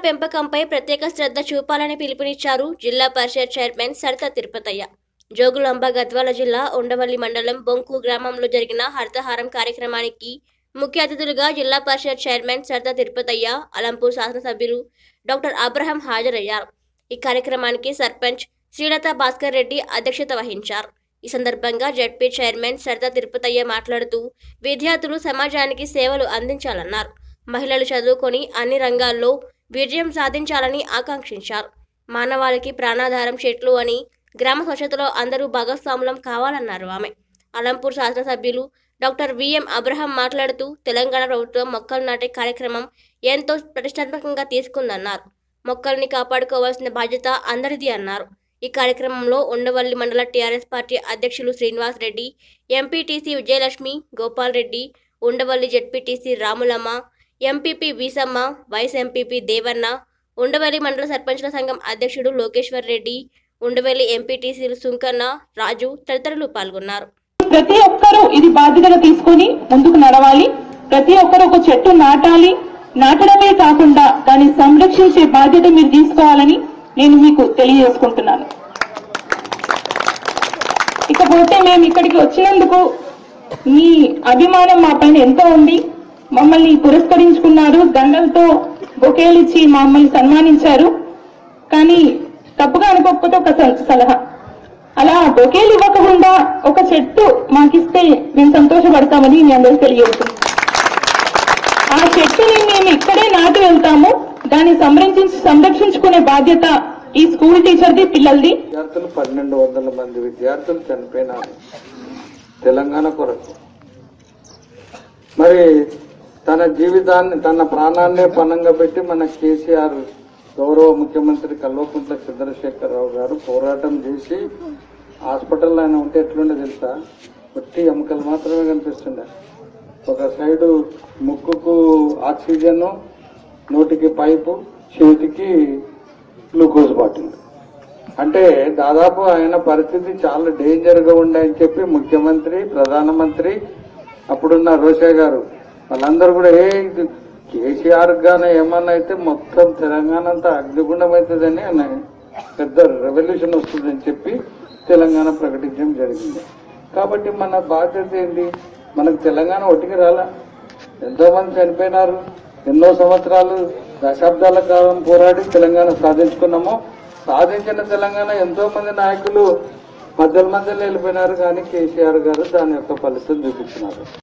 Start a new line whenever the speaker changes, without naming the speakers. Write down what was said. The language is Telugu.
పెంపకంపై ప్రత్యేక శ్రద్ధ చూపాలని పిలుపునిచ్చారు జిల్లా పరిషత్ చైర్మన్ సరిత తిరుపతయ్య జోగులాంబ గద్వాల జిల్లా ఉండవల్లి మండలం బొంకు గ్రామంలో జరిగిన హరితహారం కార్యక్రమానికి ముఖ్య అతిథులుగా జిల్లా పరిషత్ చైర్మన్ సరిత తిరుపతయ్య అలంపూర్ శాసనసభ్యులు డాక్టర్ అబ్రహం హాజరయ్యారు ఈ కార్యక్రమానికి సర్పంచ్ శ్రీలత భాస్కర్ రెడ్డి అధ్యక్షత వహించారు ఈ సందర్భంగా జడ్పీ చైర్మన్ సరిత తిరుపతయ్య మాట్లాడుతూ విద్యార్థులు సమాజానికి సేవలు అందించాలన్నారు మహిళలు చదువుకొని అన్ని రంగాల్లో విజయం సాధించాలని ఆకాంక్షించారు మానవాళికి ప్రాణాధారం చెట్లు అని గ్రామ స్వచ్ఛతలో అందరూ భాగస్వాములం కావాలన్నారు ఆమె అలంపూర్ శాసనసభ్యులు డాక్టర్ విఎం అబ్రహం మాట్లాడుతూ తెలంగాణ ప్రభుత్వం మొక్కలు నాటే కార్యక్రమం ఎంతో ప్రతిష్టాత్మకంగా తీసుకుందన్నారు మొక్కల్ని కాపాడుకోవాల్సిన బాధ్యత అందరిది అన్నారు ఈ కార్యక్రమంలో ఉండవల్లి మండల టీఆర్ఎస్ పార్టీ అధ్యక్షులు Srinivas Reddy MPTC Vijayalakshmi Gopal Reddy Undavalli ZPTC Ramulamma MPP Veesamma vice MPP Devanna Undavalli మండల సర్పంచుల సంఘం అధ్యక్షుడు లోకేశ్వర్ రెడ్డి ఉండవల్లి ఎంపీటీసీలు సుంకన్న రాజు తదితరులు పాల్గొన్నారు
ప్రతి ఒక్కరూ ఇది బాధ్యతగా తీసుకొని ముందుకు నడవాలి ప్రతి ఒక్కరు ఒక చెట్టు నాటాలి నాటడమే కాకుండా దాన్ని సంరక్షించే బాధ్యత మీరు తీసుకోవాలని నేను మీకు తెలియజేసుకుంటున్నాను ఇకపోతే మేము ఇక్కడికి వచ్చినందుకు మీ అభిమానం మా పైన ఎంతో ఉంది మమ్మల్ని పురస్కరించుకున్నారు దండలతో బొకేలు ఇచ్చి మమ్మల్ని సన్మానించారు కానీ తప్పుగా అనుకోకపోతే ఒక స- సలహా అలా బొకేలు ఇవ్వకుండా ఒక చెట్టు మాకిస్తే మేము సంతోషపడతామని మీ అందరికీ తెలియజేస్తుంది ఆ చెట్టుని మేము ఇక్కడే నాటి వెళ్తాము దాన్ని సంరక్షించి సంరక్షించుకునే బాధ్యత ఈ స్కూల్ టీచర్ది పిల్లలది
విద్యార్థులు పన్నెండు వందల మంది విద్యార్థులు చనిపోయినారు తెలంగాణ కొరకు మరి తన జీవితాన్ని తన ప్రాణాన్నే పణంగా పెట్టి మన కేసీఆర్ గౌరవ ముఖ్యమంత్రి కల్వకుంట్ల చంద్రశేఖరరావు గారు పోరాటం చేసి హాస్పిటల్లో ఆయన ఉంటే ఎట్లుండే తెలుసా ఒట్టి ఎముకలు మాత్రమే కనిపిస్తుండే ఒక సైడు ముక్కుకు ఆక్సిజన్ నోటికి పైపు చేతికి గ్లూకోజ్ బాటిల్ అంటే దాదాపు ఆయన పరిస్థితి చాలా డేంజర్ గా ఉండే అని చెప్పి ముఖ్యమంత్రి ప్రధానమంత్రి అప్పుడున్న రోషా గారు వాళ్ళందరూ కూడా ఏ ఇది కేసీఆర్ గానే ఏమన్నా అయితే మొత్తం తెలంగాణ అంతా అగ్నిగుండం అవుతుందని ఆయన పెద్ద రెవల్యూషన్ వస్తుందని చెప్పి తెలంగాణ ప్రకటించడం జరిగింది కాబట్టి మన బాధ్యత ఏంటి మనకు తెలంగాణ ఒట్టికి రాలా ఎంతో మంది చనిపోయినారు ఎన్నో సంవత్సరాలు దశాబ్దాల కాలం పోరాడి తెలంగాణ సాధించుకున్నాము సాధించిన తెలంగాణ ఎంతో మంది నాయకులు మధ్యల మధ్యలో వెళ్ళిపోయినారు కానీ కేసీఆర్ గారు దాని యొక్క ఫలితం చూపించినారు